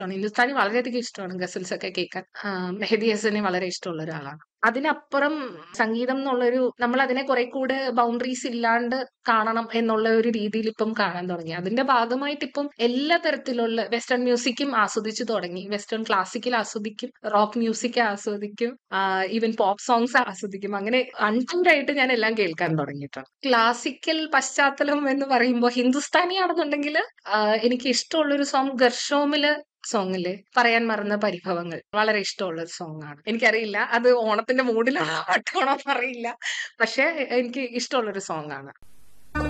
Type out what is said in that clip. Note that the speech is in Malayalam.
ഇഷ്ടമാണ് ഹിന്ദുസ്ഥാനി വളരെയധികം ഇഷ്ടമാണ് ഗസൽസ് ഒക്കെ കേൾക്കാൻ ആ, മെഹദി ഹസനെ വളരെ ഇഷ്ടമുള്ള ഒരാളാണ് അതിനപ്പുറം സംഗീതം എന്നുള്ളൊരു നമ്മൾ അതിനെ കുറെ കൂടെ ബൗണ്ടറീസ് ഇല്ലാണ്ട് കാണണം എന്നുള്ള ഒരു രീതിയിൽ ഇപ്പം കാണാൻ തുടങ്ങി അതിന്റെ ഭാഗമായിട്ട് ഇപ്പം എല്ലാ തരത്തിലുള്ള വെസ്റ്റേൺ മ്യൂസിക്കും ആസ്വദിച്ചു തുടങ്ങി വെസ്റ്റേൺ ക്ലാസിക്കൽ ആസ്വദിക്കും റോക്ക് മ്യൂസിക് ആസ്വദിക്കും ഈവൻ പോപ്പ് സോങ്സ് ആസ്വദിക്കും അങ്ങനെ അൺടൂറായിട്ട് ഞാൻ എല്ലാം കേൾക്കാൻ തുടങ്ങിയിട്ടുണ്ട് ക്ലാസിക്കൽ പശ്ചാത്തലം എന്ന് പറയുമ്പോൾ ഹിന്ദുസ്ഥാനി ആണെന്നുണ്ടെങ്കിൽ എനിക്ക് ഇഷ്ടമുള്ളൊരു സോങ് ഗർഷോമില് സോങ്ങില് പറയാൻ മറന്ന പരിഭവങ്ങൾ വളരെ ഇഷ്ടമുള്ള ഒരു സോങ് ആണ് എനിക്കറിയില്ല അത് ഓണത്തിന്റെ മൂഡിലാണോ പാട്ടാണോ എന്നറിയില്ല പക്ഷെ എനിക്ക് ഇഷ്ടമുള്ള ഒരു സോങ് ആണ്